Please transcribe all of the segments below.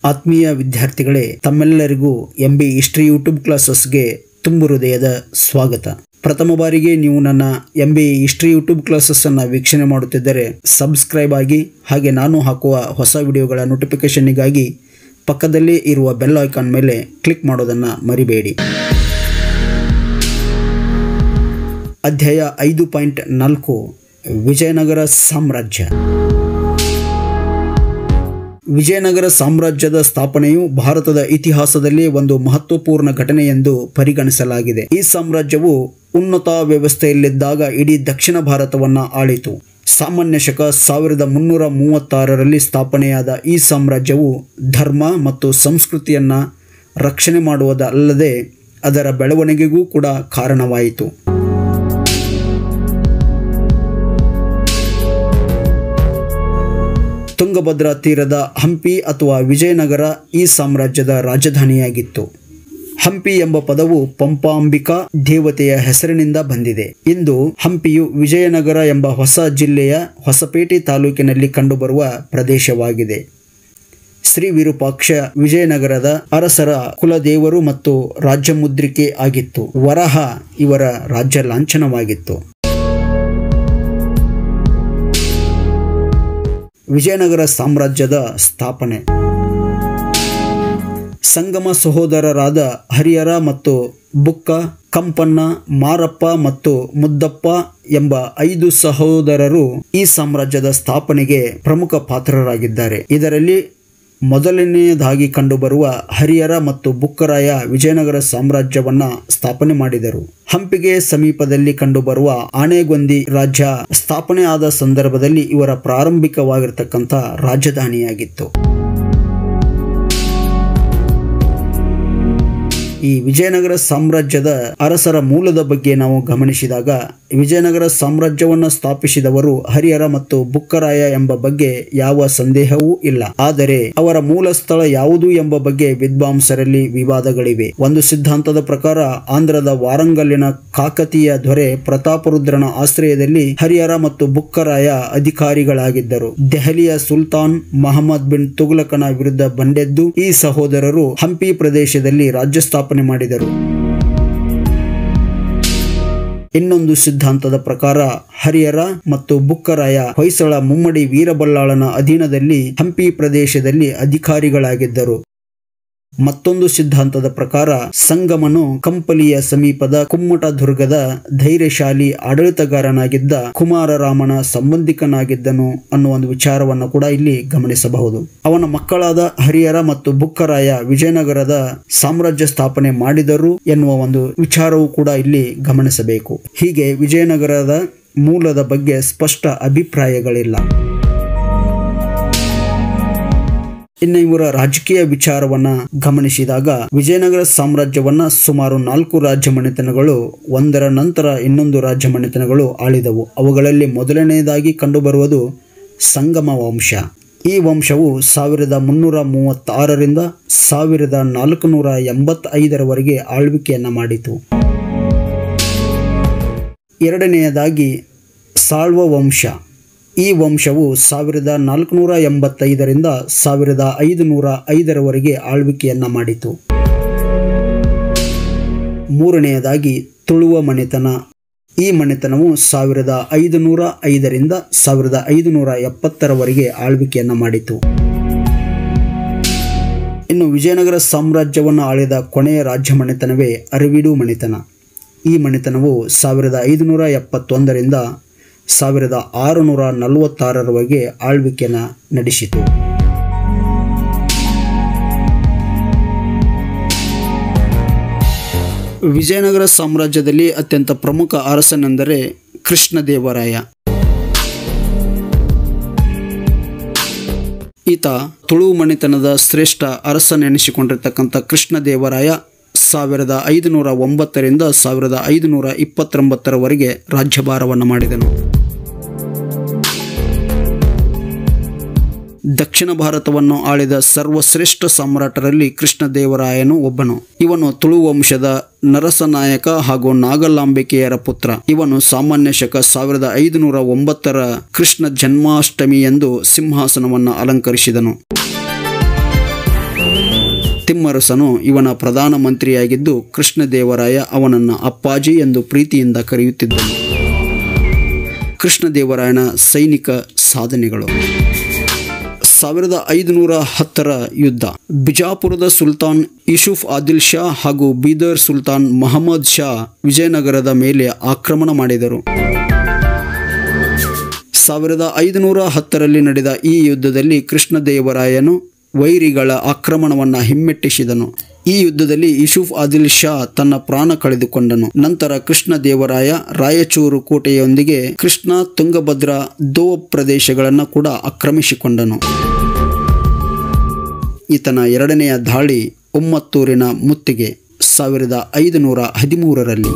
ಆತ್ಮೀಯ ವಿದ್ಯಾರ್ಥಿಗಳೇ ತಮ್ಮೆಲ್ಲರಿಗೂ ಎಂ ಬಿ ಹಿಸ್ಟ್ರಿ ಯೂಟ್ಯೂಬ್ ಕ್ಲಾಸಸ್ಗೆ ತುಂಬು ಹೃದಯದ ಸ್ವಾಗತ ಪ್ರಥಮ ಬಾರಿಗೆ ನೀವು ನನ್ನ ಎಂ ಬಿ ಹಿಸ್ಟ್ರಿ ಯೂಟ್ಯೂಬ್ ಕ್ಲಾಸಸ್ಸನ್ನು ವೀಕ್ಷಣೆ ಮಾಡುತ್ತಿದ್ದರೆ ಸಬ್ಸ್ಕ್ರೈಬ್ ಆಗಿ ಹಾಗೆ ನಾನು ಹಾಕುವ ಹೊಸ ವಿಡಿಯೋಗಳ ನೋಟಿಫಿಕೇಷನ್ನಿಗಾಗಿ ಪಕ್ಕದಲ್ಲೇ ಇರುವ ಬೆಲ್ ಐಕಾನ್ ಮೇಲೆ ಕ್ಲಿಕ್ ಮಾಡೋದನ್ನು ಮರಿಬೇಡಿ ಅಧ್ಯಾಯ ಐದು ಪಾಯಿಂಟ್ ನಾಲ್ಕು ವಿಜಯನಗರ ಸಾಮ್ರಾಜ್ಯ ವಿಜಯನಗರ ಸಾಮ್ರಾಜ್ಯದ ಸ್ಥಾಪನೆಯು ಭಾರತದ ಇತಿಹಾಸದಲ್ಲಿ ಒಂದು ಮಹತ್ವಪೂರ್ಣ ಘಟನೆ ಎಂದು ಪರಿಗಣಿಸಲಾಗಿದೆ ಈ ಸಾಮ್ರಾಜ್ಯವು ಉನ್ನತ ವ್ಯವಸ್ಥೆಯಲ್ಲಿದ್ದಾಗ ಇಡೀ ದಕ್ಷಿಣ ಭಾರತವನ್ನ ಆಳಿತು ಸಾಮಾನ್ಯ ಶಕ ಸಾವಿರದ ಮುನ್ನೂರ ಮೂವತ್ತಾರರಲ್ಲಿ ಸ್ಥಾಪನೆಯಾದ ಈ ಸಾಮ್ರಾಜ್ಯವು ಧರ್ಮ ಮತ್ತು ಸಂಸ್ಕೃತಿಯನ್ನ ರಕ್ಷಣೆ ಮಾಡುವುದಲ್ಲದೆ ಅದರ ಬೆಳವಣಿಗೆಗೂ ಕೂಡ ಕಾರಣವಾಯಿತು ತುಂಗಭದ್ರಾ ತೀರದ ಹಂಪಿ ಅಥವಾ ವಿಜಯನಗರ ಈ ಸಾಮ್ರಾಜ್ಯದ ರಾಜಧಾನಿಯಾಗಿತ್ತು ಹಂಪಿ ಎಂಬ ಪದವು ಪಂಪಾಂಬಿಕಾ ದೇವತೆಯ ಹೆಸರಿನಿಂದ ಬಂದಿದೆ ಇಂದು ಹಂಪಿಯು ವಿಜಯನಗರ ಎಂಬ ಹೊಸ ಜಿಲ್ಲೆಯ ಹೊಸಪೇಟೆ ತಾಲೂಕಿನಲ್ಲಿ ಕಂಡುಬರುವ ಪ್ರದೇಶವಾಗಿದೆ ಶ್ರೀ ವಿರೂಪಾಕ್ಷ ವಿಜಯನಗರದ ಅರಸರ ಕುಲದೇವರು ಮತ್ತು ರಾಜ್ಯ ಮುದ್ರಿಕೆ ಆಗಿತ್ತು ವರಹ ಇವರ ರಾಜ್ಯ ಲಾಂಛನವಾಗಿತ್ತು ವಿಜಯನಗರ ಸಾಮ್ರಾಜ್ಯದ ಸ್ಥಾಪನೆ ಸಂಗಮ ಸಹೋದರರಾದ ಹರಿಹರ ಮತ್ತು ಬುಕ್ಕ ಕಂಪನ್ನ ಮಾರಪ್ಪ ಮತ್ತು ಮುದ್ದಪ್ಪ ಎಂಬ ಐದು ಸಹೋದರರು ಈ ಸಾಮ್ರಾಜ್ಯದ ಸ್ಥಾಪನೆಗೆ ಪ್ರಮುಖ ಪಾತ್ರರಾಗಿದ್ದಾರೆ ಇದರಲ್ಲಿ ಮೊದಲನೆಯದಾಗಿ ಕಂಡುಬರುವ ಹರಿಹರ ಮತ್ತು ಬುಕ್ಕರಾಯ ವಿಜಯನಗರ ಸಾಮ್ರಾಜ್ಯವನ್ನ ಸ್ಥಾಪನೆ ಮಾಡಿದರು ಹಂಪಿಗೆ ಸಮೀಪದಲ್ಲಿ ಕಂಡುಬರುವ ಆನೆಗೊಂದಿ ರಾಜ್ಯ ಸ್ಥಾಪನೆ ಆದ ಸಂದರ್ಭದಲ್ಲಿ ಇವರ ಪ್ರಾರಂಭಿಕವಾಗಿರ್ತಕ್ಕಂಥ ರಾಜಧಾನಿಯಾಗಿತ್ತು ಈ ವಿಜಯನಗರ ಸಾಮ್ರಾಜ್ಯದ ಅರಸರ ಮೂಲದ ಬಗ್ಗೆ ನಾವು ಗಮನಿಸಿದಾಗ ವಿಜಯನಗರ ಸಾಮ್ರಾಜ್ಯವನ್ನು ಸ್ಥಾಪಿಸಿದವರು ಹರಿಹರ ಮತ್ತು ಬುಕ್ಕರಾಯ ಎಂಬ ಬಗ್ಗೆ ಯಾವ ಸಂದೇಹವೂ ಇಲ್ಲ ಆದರೆ ಅವರ ಮೂಲ ಸ್ಥಳ ಯಾವುದು ಎಂಬ ಬಗ್ಗೆ ವಿದ್ವಾಂಸರಲ್ಲಿ ವಿವಾದಗಳಿವೆ ಒಂದು ಸಿದ್ಧಾಂತದ ಪ್ರಕಾರ ಆಂಧ್ರದ ವಾರಂಗಲ್ಲಿನ ಕಾಕತೀಯ ದೊರೆ ಪ್ರತಾಪರುದ್ರನ ಆಶ್ರಯದಲ್ಲಿ ಹರಿಹರ ಮತ್ತು ಬುಕ್ಕರಾಯ ಅಧಿಕಾರಿಗಳಾಗಿದ್ದರು ದೆಹಲಿಯ ಸುಲ್ತಾನ್ ಮಹಮ್ಮದ್ ಬಿನ್ ತುಘಲಕನ ವಿರುದ್ಧ ಬಂಡೆದ್ದು ಈ ಸಹೋದರರು ಹಂಪಿ ಪ್ರದೇಶದಲ್ಲಿ ರಾಜ್ಯ ಸ್ಥಾಪನೆ ಮಾಡಿದರು ಇನ್ನೊಂದು ಸಿದ್ಧಾಂತದ ಪ್ರಕಾರ ಹರಿಹರ ಮತ್ತು ಬುಕ್ಕರಾಯ ಹೊಯ್ಸಳ ಮುಮ್ಮಡಿ ವೀರಬಲ್ಲಾಳನ ಅಧೀನದಲ್ಲಿ ಹಂಪಿ ಪ್ರದೇಶದಲ್ಲಿ ಅಧಿಕಾರಿಗಳಾಗಿದ್ದರು ಮತ್ತೊಂದು ಸಿದ್ಧಾಂತದ ಪ್ರಕಾರ ಸಂಗಮನು ಕಂಪಲಿಯ ಸಮೀಪದ ಕುಮ್ಮಟ ದುರ್ಗದ ಧೈರ್ಯಶಾಲಿ ಆಡಳಿತಗಾರನಾಗಿದ್ದ ಕುಮಾರರಾಮನ ಸಂಬಂಧಿಕನಾಗಿದ್ದನು ಅನ್ನುವ ಒಂದು ವಿಚಾರವನ್ನು ಕೂಡ ಇಲ್ಲಿ ಗಮನಿಸಬಹುದು ಅವನ ಮಕ್ಕಳಾದ ಹರಿಹರ ಮತ್ತು ಬುಕ್ಕರಾಯ ವಿಜಯನಗರದ ಸಾಮ್ರಾಜ್ಯ ಸ್ಥಾಪನೆ ಮಾಡಿದರು ಎನ್ನುವ ಒಂದು ವಿಚಾರವೂ ಕೂಡ ಇಲ್ಲಿ ಗಮನಿಸಬೇಕು ಹೀಗೆ ವಿಜಯನಗರದ ಮೂಲದ ಬಗ್ಗೆ ಸ್ಪಷ್ಟ ಅಭಿಪ್ರಾಯಗಳಿಲ್ಲ ಇನ್ನು ಇವರ ರಾಜಕೀಯ ವಿಚಾರವನ್ನ ಗಮನಿಸಿದಾಗ ವಿಜಯನಗರ ಸಾಮ್ರಾಜ್ಯವನ್ನ ಸುಮಾರು ನಾಲ್ಕು ರಾಜ್ಯ ಮನೆತನಗಳು ಒಂದರ ನಂತರ ಇನ್ನೊಂದು ರಾಜ್ಯ ಮನೆತನಗಳು ಆಳಿದವು ಅವುಗಳಲ್ಲಿ ಮೊದಲನೆಯದಾಗಿ ಕಂಡುಬರುವುದು ಸಂಗಮ ವಂಶ ಈ ವಂಶವು ಸಾವಿರದ ಮುನ್ನೂರ ಮೂವತ್ತಾರರಿಂದ ಸಾವಿರದ ನಾಲ್ಕುನೂರ ಎಂಬತ್ತೈದರವರೆಗೆ ಆಳ್ವಿಕೆಯನ್ನ ಮಾಡಿತು ಎರಡನೆಯದಾಗಿ ಸಾಳ್ವ ವಂಶ ಈ ವಂಶವು ಸಾವಿರದ ನಾಲ್ಕುನೂರ ಎಂಬತ್ತೈದರಿಂದ ಸಾವಿರದ ಐದುನೂರ ಐದರವರೆಗೆ ಆಳ್ವಿಕೆಯನ್ನ ಮಾಡಿತು ಮೂರನೆಯದಾಗಿ ತುಳುವ ಮನೆತನ ಈ ಮನೆತನವು ಸಾವಿರದ ಐದುನೂರ ಐದರಿಂದ ಸಾವಿರದ ಐದುನೂರ ಎಪ್ಪತ್ತರವರೆಗೆ ಆಳ್ವಿಕೆಯನ್ನ ಮಾಡಿತು ಇನ್ನು ವಿಜಯನಗರ ಸಾಮ್ರಾಜ್ಯವನ್ನು ಆಳಿದ ಕೊನೆಯ ರಾಜ್ಯ ಮನೆತನವೇ ಅರವಿಡು ಮನೆತನ ಈ ಮನೆತನವು ಸಾವಿರದ ಐದುನೂರ ಎಪ್ಪತ್ತೊಂದರಿಂದ ಸಾವಿರದ ಆರುನೂರ ನಲವತ್ತಾರರವರೆಗೆ ಆಳ್ವಿಕೆಯನ್ನು ನಡೆಸಿತು ವಿಜಯನಗರ ಸಾಮ್ರಾಜ್ಯದಲ್ಲಿ ಅತ್ಯಂತ ಪ್ರಮುಖ ಅರಸನೆಂದರೆ ಕೃಷ್ಣದೇವರಾಯ ಈತ ತುಳು ಮನೆತನದ ಶ್ರೇಷ್ಠ ಅರಸನೆನಿಸಿಕೊಂಡಿರ್ತಕ್ಕಂಥ ಕೃಷ್ಣದೇವರಾಯ ಸಾವಿರದ ಐದುನೂರ ಒಂಬತ್ತರಿಂದ ಸಾವಿರದ ಐದುನೂರ ಇಪ್ಪತ್ತೊಂಬತ್ತರವರೆಗೆ ರಾಜ್ಯಭಾರವನ್ನು ಮಾಡಿದನು ದಕ್ಷಿಣ ಭಾರತವನ್ನು ಆಳಿದ ಸರ್ವಶ್ರೇಷ್ಠ ಸಾಮ್ರಾಟರಲ್ಲಿ ಕೃಷ್ಣದೇವರಾಯನು ಒಬ್ಬನು ಇವನು ತುಳು ವಂಶದ ನರಸನಾಯಕ ಹಾಗೂ ನಾಗಲಾಂಬಿಕೆಯರ ಪುತ್ರ ಇವನು ಸಾಮಾನ್ಯ ಶಕ ಸಾವಿರದ ಐದುನೂರ ಒಂಬತ್ತರ ಕೃಷ್ಣ ಜನ್ಮಾಷ್ಟಮಿ ಎಂದು ಸಿಂಹಾಸನವನ್ನು ಅಲಂಕರಿಸಿದನು ತಿಮ್ಮರಸನು ಇವನ ಪ್ರಧಾನ ಮಂತ್ರಿಯಾಗಿದ್ದು ಕೃಷ್ಣದೇವರಾಯ ಅವನನ್ನು ಅಪ್ಪಾಜಿ ಎಂದು ಪ್ರೀತಿಯಿಂದ ಕರೆಯುತ್ತಿದ್ದನು ಕೃಷ್ಣದೇವರಾಯನ ಸೈನಿಕ ಸಾಧನೆಗಳು ಸಾವಿರದ ಐದುನೂರ ಹತ್ತರ ಯುದ್ಧ ಬಿಜಾಪುರದ ಸುಲ್ತಾನ್ ಯೂಸುಫ್ ಆದಿಲ್ ಶಾ ಹಾಗೂ ಬೀದರ್ ಸುಲ್ತಾನ್ ಮಹಮ್ಮದ್ ಶಾ ವಿಜಯನಗರದ ಮೇಲೆ ಆಕ್ರಮಣ ಮಾಡಿದರು ಸಾವಿರದ ಐದುನೂರ ಹತ್ತರಲ್ಲಿ ನಡೆದ ಈ ಯುದ್ಧದಲ್ಲಿ ಕೃಷ್ಣದೇವರಾಯನು ವೈರಿಗಳ ಆಕ್ರಮಣವನ್ನು ಹಿಮ್ಮೆಟ್ಟಿಸಿದನು ಈ ಯುದ್ಧದಲ್ಲಿ ಯೂಸುಫ್ ಆದಿಲ್ ಶಾ ತನ್ನ ಪ್ರಾಣ ಕಳೆದುಕೊಂಡನು ನಂತರ ಕೃಷ್ಣದೇವರಾಯ ರಾಯಚೂರು ಕೋಟೆಯೊಂದಿಗೆ ಕೃಷ್ಣ ತುಂಗಭದ್ರಾ ದೋ ಪ್ರದೇಶಗಳನ್ನು ಕೂಡ ಆಕ್ರಮಿಸಿಕೊಂಡನು ಈತನ ಎರಡನೆಯ ದಾಳಿ ಒಮ್ಮತ್ತೂರಿನ ಮುತ್ತಿಗೆ ಸಾವಿರದ ಐದುನೂರ ಹದಿಮೂರರಲ್ಲಿ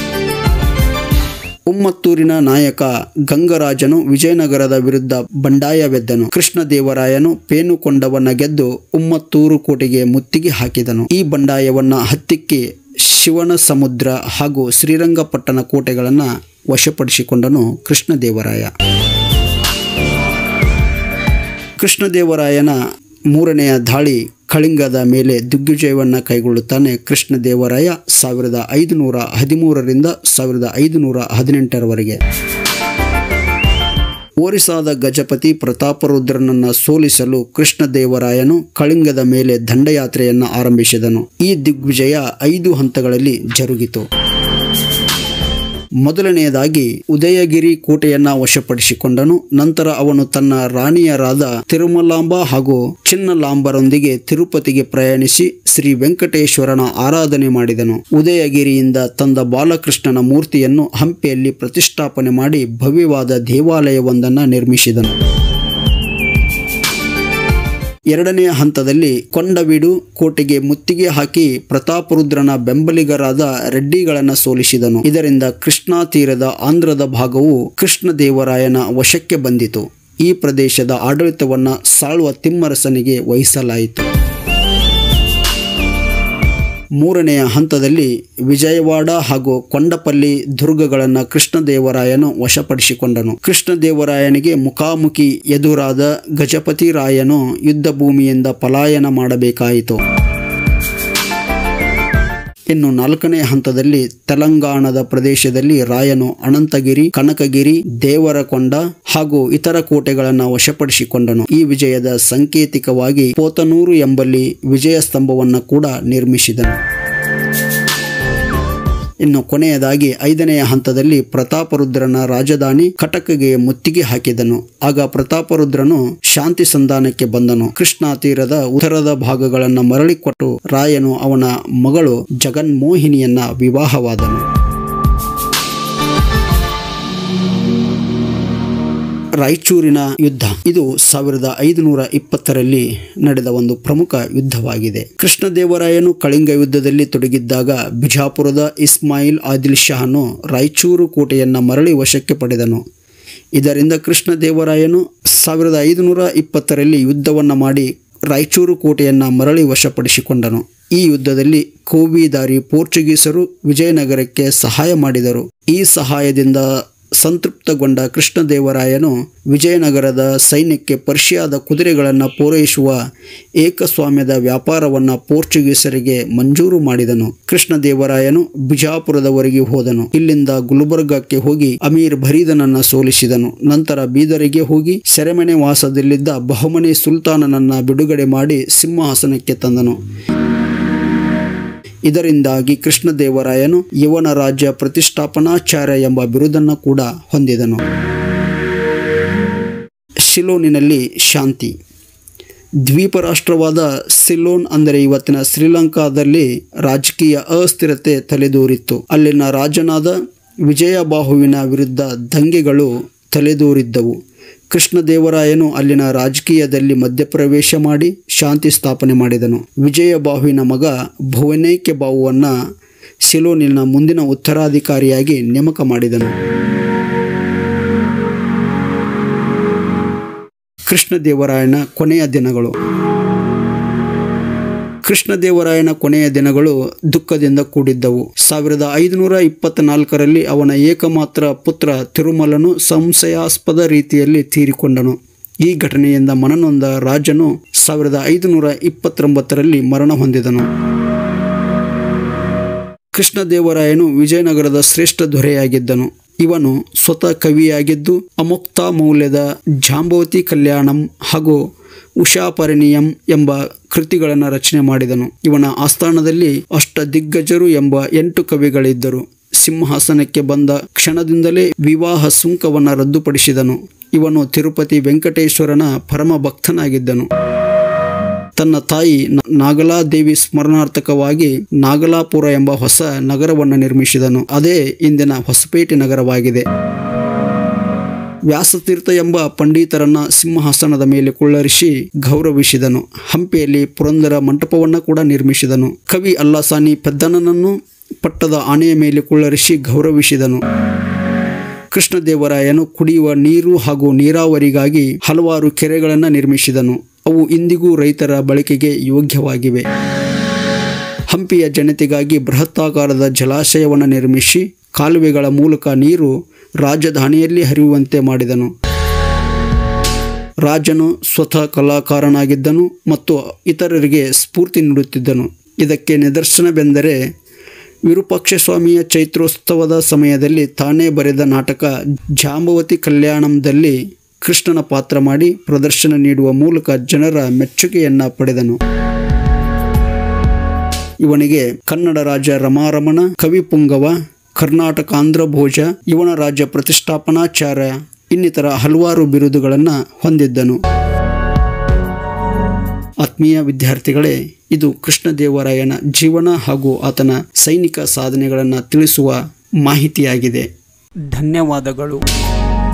ಉಮ್ಮತ್ತೂರಿನ ನಾಯಕ ಗಂಗರಾಜನು ವಿಜಯನಗರದ ವಿರುದ್ಧ ಬಂಡಾಯವೆದ್ದನು ಕೃಷ್ಣದೇವರಾಯನು ಪೇನುಕೊಂಡವನ್ನ ಗೆದ್ದು ಉಮ್ಮತ್ತೂರು ಕೋಟೆಗೆ ಮುತ್ತಿಗೆ ಹಾಕಿದನು ಈ ಬಂಡಾಯವನ್ನ ಹತ್ತಿಕ್ಕಿ ಶಿವನ ಸಮುದ್ರ ಹಾಗೂ ಶ್ರೀರಂಗಪಟ್ಟಣ ಕೋಟೆಗಳನ್ನು ವಶಪಡಿಸಿಕೊಂಡನು ಕೃಷ್ಣದೇವರಾಯ ಕೃಷ್ಣದೇವರಾಯನ ಮೂರನೆಯ ದಾಳಿ ಕಳಿಂಗದ ಮೇಲೆ ದಿಗ್ವಿಜಯವನ್ನು ಕೈಗೊಳ್ಳುತ್ತಾನೆ ಕೃಷ್ಣದೇವರಾಯ ಸಾವಿರದ ಐದುನೂರ ಹದಿಮೂರರಿಂದ ಸಾವಿರದ ಐದುನೂರ ಹದಿನೆಂಟರವರೆಗೆ ಓರಿಸಾದ ಗಜಪತಿ ಪ್ರತಾಪರುದ್ರನನ್ನು ಸೋಲಿಸಲು ಕೃಷ್ಣದೇವರಾಯನು ಕಳಿಂಗದ ಮೇಲೆ ದಂಡಯಾತ್ರೆಯನ್ನು ಆರಂಭಿಸಿದನು ಈ ದಿಗ್ವಿಜಯ ಐದು ಹಂತಗಳಲ್ಲಿ ಜರುಗಿತು ಮೊದಲನೆಯದಾಗಿ ಉದಯಗಿರಿ ಕೋಟೆಯನ್ನ ವಶಪಡಿಸಿಕೊಂಡನು ನಂತರ ಅವನು ತನ್ನ ರಾಣಿಯರಾದ ತಿರುಮಲಾಂಬ ಹಾಗೂ ಚಿನ್ನಲಾಂಬರೊಂದಿಗೆ ತಿರುಪತಿಗೆ ಪ್ರಯಾಣಿಸಿ ಶ್ರೀ ವೆಂಕಟೇಶ್ವರನ ಆರಾಧನೆ ಮಾಡಿದನು ಉದಯಗಿರಿಯಿಂದ ತಂದ ಬಾಲಕೃಷ್ಣನ ಮೂರ್ತಿಯನ್ನು ಹಂಪಿಯಲ್ಲಿ ಪ್ರತಿಷ್ಠಾಪನೆ ಮಾಡಿ ಭವ್ಯವಾದ ದೇವಾಲಯವೊಂದನ್ನು ನಿರ್ಮಿಸಿದನು ಎರಡನೆಯ ಹಂತದಲ್ಲಿ ಕೊಂಡವೀಡು ಕೋಟೆಗೆ ಮುತ್ತಿಗೆ ಹಾಕಿ ಪ್ರತಾಪರುದ್ರನ ಬೆಂಬಲಿಗರಾದ ರೆಡ್ಡಿಗಳನ್ನು ಸೋಲಿಸಿದನು ಇದರಿಂದ ಕೃಷ್ಣಾ ತೀರದ ಆಂಧ್ರದ ಭಾಗವು ಕೃಷ್ಣದೇವರಾಯನ ವಶಕ್ಕೆ ಬಂದಿತು ಈ ಪ್ರದೇಶದ ಆಡಳಿತವನ್ನು ಸಾಳುವ ತಿಮ್ಮರಸನಿಗೆ ವಹಿಸಲಾಯಿತು ಮೂರನೆಯ ಹಂತದಲ್ಲಿ ವಿಜಯವಾಡ ಹಾಗೂ ಕೊಂಡಪಲ್ಲಿ ದುರ್ಗಗಳನ್ನು ಕೃಷ್ಣದೇವರಾಯನು ವಶಪಡಿಸಿಕೊಂಡನು ಕೃಷ್ಣದೇವರಾಯನಿಗೆ ಮುಖಾಮುಖಿ ಎದುರಾದ ಗಜಪತಿ ರಾಯನು ಯುದ್ಧ ಭೂಮಿಯಿಂದ ಪಲಾಯನ ಮಾಡಬೇಕಾಯಿತು ಇನ್ನು ನಾಲ್ಕನೇ ಹಂತದಲ್ಲಿ ತೆಲಂಗಾಣದ ಪ್ರದೇಶದಲ್ಲಿ ರಾಯನು ಅನಂತಗಿರಿ ಕನಕಗಿರಿ ದೇವರಕೊಂಡ ಹಾಗೂ ಇತರ ಕೋಟೆಗಳನ್ನು ವಶಪಡಿಸಿಕೊಂಡನು ಈ ವಿಜಯದ ಸಂಕೇತಿಕವಾಗಿ ಪೋತನೂರು ಎಂಬಲ್ಲಿ ವಿಜಯ ಸ್ತಂಭವನ್ನು ಕೂಡ ನಿರ್ಮಿಸಿದನು ಇನ್ನು ಕೊನೆಯದಾಗಿ ಐದನೆಯ ಹಂತದಲ್ಲಿ ಪ್ರತಾಪರುದ್ರನ ರಾಜಧಾನಿ ಕಟಕ್ಗೆ ಮುತ್ತಿಗೆ ಹಾಕಿದನು ಆಗ ಪ್ರತಾಪರುದ್ರನು ಶಾಂತಿ ಸಂಧಾನಕ್ಕೆ ಬಂದನು ಕೃಷ್ಣಾ ತೀರದ ಉತ್ತರದ ಭಾಗಗಳನ್ನು ಮರಳಿಕೊಟ್ಟು ರಾಯನು ಅವನ ಮಗಳು ಜಗನ್ಮೋಹಿನಿಯನ್ನ ವಿವಾಹವಾದನು ರಾಯಚೂರಿನ ಯುದ್ಧ ಇದು ಸಾವಿರದ ಐದುನೂರ ಇಪ್ಪತ್ತರಲ್ಲಿ ನಡೆದ ಒಂದು ಪ್ರಮುಖ ಯುದ್ಧವಾಗಿದೆ ಕೃಷ್ಣದೇವರಾಯನು ಕಳಿಂಗ ಯುದ್ಧದಲ್ಲಿ ತೊಡಗಿದ್ದಾಗ ಬಿಜಾಪುರದ ಇಸ್ಮಾಯಿಲ್ ಆದಿಲ್ ಶಹನು ರಾಯಚೂರು ಕೋಟೆಯನ್ನ ಮರಳಿ ವಶಕ್ಕೆ ಪಡೆದನು ಇದರಿಂದ ಕೃಷ್ಣದೇವರಾಯನು ಸಾವಿರದ ಐದುನೂರ ಇಪ್ಪತ್ತರಲ್ಲಿ ಯುದ್ಧವನ್ನು ಮಾಡಿ ರಾಯಚೂರು ಕೋಟೆಯನ್ನು ಮರಳಿ ವಶಪಡಿಸಿಕೊಂಡನು ಈ ಯುದ್ಧದಲ್ಲಿ ಕೋವಿದಾರಿ ಪೋರ್ಚುಗೀಸರು ವಿಜಯನಗರಕ್ಕೆ ಸಹಾಯ ಮಾಡಿದರು ಈ ಸಹಾಯದಿಂದ ಸಂತೃಪ್ತಗೊಂಡ ಕೃಷ್ಣದೇವರಾಯನು ವಿಜಯನಗರದ ಸೈನ್ಯಕ್ಕೆ ಪರ್ಷಿಯಾದ ಕುದುರೆಗಳನ್ನು ಪೂರೈಸುವ ಏಕಸ್ವಾಮ್ಯದ ವ್ಯಾಪಾರವನ್ನು ಪೋರ್ಚುಗೀಸರಿಗೆ ಮಂಜೂರು ಮಾಡಿದನು ಕೃಷ್ಣದೇವರಾಯನು ಬಿಜಾಪುರದವರೆಗೆ ಹೋದನು ಇಲ್ಲಿಂದ ಗುಲ್ಬರ್ಗಕ್ಕೆ ಹೋಗಿ ಅಮೀರ್ ಭರೀದನನ್ನ ಸೋಲಿಸಿದನು ನಂತರ ಬೀದರಿಗೆ ಹೋಗಿ ಸೆರೆಮನೆ ವಾಸದಲ್ಲಿದ್ದ ಬಹುಮನಿ ಸುಲ್ತಾನನನ್ನ ಬಿಡುಗಡೆ ಮಾಡಿ ಸಿಂಹಾಸನಕ್ಕೆ ತಂದನು ಇದರಿಂದಾಗಿ ಕೃಷ್ಣದೇವರಾಯನು ಯವನ ರಾಜ್ಯ ಪ್ರತಿಷ್ಠಾಪನಾಚಾರ್ಯ ಎಂಬ ಬಿರುದನ್ನು ಕೂಡ ಹೊಂದಿದನು ಶಿಲೋನಿನಲ್ಲಿ ಶಾಂತಿ ದ್ವೀಪ ರಾಷ್ಟ್ರವಾದ ಸಿಲೋನ್ ಅಂದರೆ ಇವತ್ತಿನ ಶ್ರೀಲಂಕಾದಲ್ಲಿ ರಾಜಕೀಯ ಅಸ್ಥಿರತೆ ತಲೆದೂರಿತ್ತು ಅಲ್ಲಿನ ರಾಜನಾದ ವಿಜಯಬಾಹುವಿನ ವಿರುದ್ಧ ದಂಗೆಗಳು ತಲೆದೂರಿದ್ದವು ಕೃಷ್ಣದೇವರಾಯನು ಅಲ್ಲಿನ ರಾಜಕೀಯದಲ್ಲಿ ಮಧ್ಯಪ್ರವೇಶ ಮಾಡಿ ಶಾಂತಿ ಸ್ಥಾಪನೆ ಮಾಡಿದನು ವಿಜಯಬಾಹುವಿನ ಮಗ ಭುವನೇಕ್ಯ ಬಾಹುವನ್ನ ಸಿಲೋನಿನ ಮುಂದಿನ ಉತ್ತರಾಧಿಕಾರಿಯಾಗಿ ನೇಮಕ ಮಾಡಿದನು ಕೃಷ್ಣದೇವರಾಯನ ಕೊನೆಯ ದಿನಗಳು ಕೃಷ್ಣದೇವರಾಯನ ಕೊನೆಯ ದಿನಗಳು ದುಃಖದಿಂದ ಕೂಡಿದ್ದವು ಸಾವಿರದ ಐದುನೂರ ಇಪ್ಪತ್ನಾಲ್ಕರಲ್ಲಿ ಅವನ ಏಕಮಾತ್ರ ಪುತ್ರ ತಿರುಮಲನು ಸಂಶಯಾಸ್ಪದ ರೀತಿಯಲ್ಲಿ ತೀರಿಕೊಂಡನು ಈ ಘಟನೆಯಿಂದ ಮನನೊಂದ ರಾಜನು ಸಾವಿರದ ಐದುನೂರ ಇಪ್ಪತ್ತೊಂಬತ್ತರಲ್ಲಿ ಮರಣ ಹೊಂದಿದನು ಕೃಷ್ಣದೇವರಾಯನು ವಿಜಯನಗರದ ಶ್ರೇಷ್ಠ ದೊರೆಯಾಗಿದ್ದನು ಇವನು ಸ್ವತಃ ಕವಿಯಾಗಿದ್ದು ಅಮುಕ್ತ ಮೌಲ್ಯದ ಜಾಂಬವತಿ ಕಲ್ಯಾಣಂ ಹಾಗೂ ಉಷಾಪರಿಣಿಯಂ ಎಂಬ ಕೃತಿಗಳನ್ನು ರಚನೆ ಮಾಡಿದನು ಇವನ ಆಸ್ಥಾನದಲ್ಲಿ ಅಷ್ಟ ದಿಗ್ಗಜರು ಎಂಬ ಎಂಟು ಕವಿಗಳಿದ್ದರು ಸಿಂಹಾಸನಕ್ಕೆ ಬಂದ ಕ್ಷಣದಿಂದಲೇ ವಿವಾಹ ಸುಂಕವನ್ನು ರದ್ದುಪಡಿಸಿದನು ಇವನು ತಿರುಪತಿ ವೆಂಕಟೇಶ್ವರನ ಪರಮ ಭಕ್ತನಾಗಿದ್ದನು ತನ್ನ ತಾಯಿ ನ- ನಾಗಲಾದೇವಿ ಸ್ಮರಣಾರ್ಥಕವಾಗಿ ನಾಗಲಾಪುರ ಎಂಬ ಹೊಸ ನಗರವನ್ನು ನಿರ್ಮಿಸಿದನು ಅದೇ ಇಂದಿನ ಹೊಸಪೇಟೆ ನಗರವಾಗಿದೆ ವ್ಯಾಸತೀರ್ಥ ಎಂಬ ಪಂಡಿತರನ್ನ ಸಿಂಹಾಸನದ ಮೇಲೆ ಕುಳ್ಳರಿಸಿ ಗೌರವಿಸಿದನು ಹಂಪಿಯಲ್ಲಿ ಪುರಂದರ ಮಂಟಪವನ್ನು ಕೂಡ ನಿರ್ಮಿಸಿದನು ಕವಿ ಅಲ್ಲಾಸಾನಿ ಪೆದ್ದನನನ್ನು ಪಟ್ಟದ ಆನೆಯ ಮೇಲೆ ಕುಳ್ಳರಿಸಿ ಗೌರವಿಸಿದನು ಕೃಷ್ಣದೇವರಾಯನು ಕುಡಿಯುವ ನೀರು ಹಾಗೂ ನೀರಾವರಿಗಾಗಿ ಹಲವಾರು ಕೆರೆಗಳನ್ನು ನಿರ್ಮಿಸಿದನು ಅವು ಇಂದಿಗೂ ರೈತರ ಬಳಕೆಗೆ ಯೋಗ್ಯವಾಗಿವೆ ಹಂಪಿಯ ಜನತೆಗಾಗಿ ಬೃಹತ್ತಾಕಾರದ ಜಲಾಶಯವನ್ನು ನಿರ್ಮಿಸಿ ಕಾಲುವೆಗಳ ಮೂಲಕ ನೀರು ರಾಜಧಾನಿಯಲ್ಲಿ ಹರಿಯುವಂತೆ ಮಾಡಿದನು ರಾಜನು ಸ್ವತಃ ಕಲಾಕಾರನಾಗಿದ್ದನು ಮತ್ತು ಇತರರಿಗೆ ಸ್ಫೂರ್ತಿ ನೀಡುತ್ತಿದ್ದನು ಇದಕ್ಕೆ ನಿದರ್ಶನವೆಂದರೆ ವಿರೂಪಾಕ್ಷ ಸ್ವಾಮಿಯ ಚೈತ್ರೋತ್ಸವದ ಸಮಯದಲ್ಲಿ ತಾನೇ ಬರೆದ ನಾಟಕ ಜಾಂಬವತಿ ಕಲ್ಯಾಣಂದಲ್ಲಿ ಕೃಷ್ಣನ ಪಾತ್ರ ಮಾಡಿ ಪ್ರದರ್ಶನ ನೀಡುವ ಮೂಲಕ ಜನರ ಮೆಚ್ಚುಗೆಯನ್ನ ಪಡೆದನು ಇವನಿಗೆ ಕನ್ನಡ ರಾಜ ರಮಾರಮಣ ಕವಿ ಪುಂಗವ ಕರ್ನಾಟಕ ಆಂಧ್ರ ಭೋಜ ಇವನ ರಾಜ್ಯ ಪ್ರತಿಷ್ಠಾಪನಾಚಾರ್ಯ ಇನ್ನಿತರ ಹಲವಾರು ಬಿರುದುಗಳನ್ನು ಹೊಂದಿದ್ದನು ಆತ್ಮೀಯ ವಿದ್ಯಾರ್ಥಿಗಳೇ ಇದು ಕೃಷ್ಣದೇವರಾಯನ ಜೀವನ ಹಾಗೂ ಆತನ ಸೈನಿಕ ಸಾಧನೆಗಳನ್ನು ತಿಳಿಸುವ ಮಾಹಿತಿಯಾಗಿದೆ ಧನ್ಯವಾದಗಳು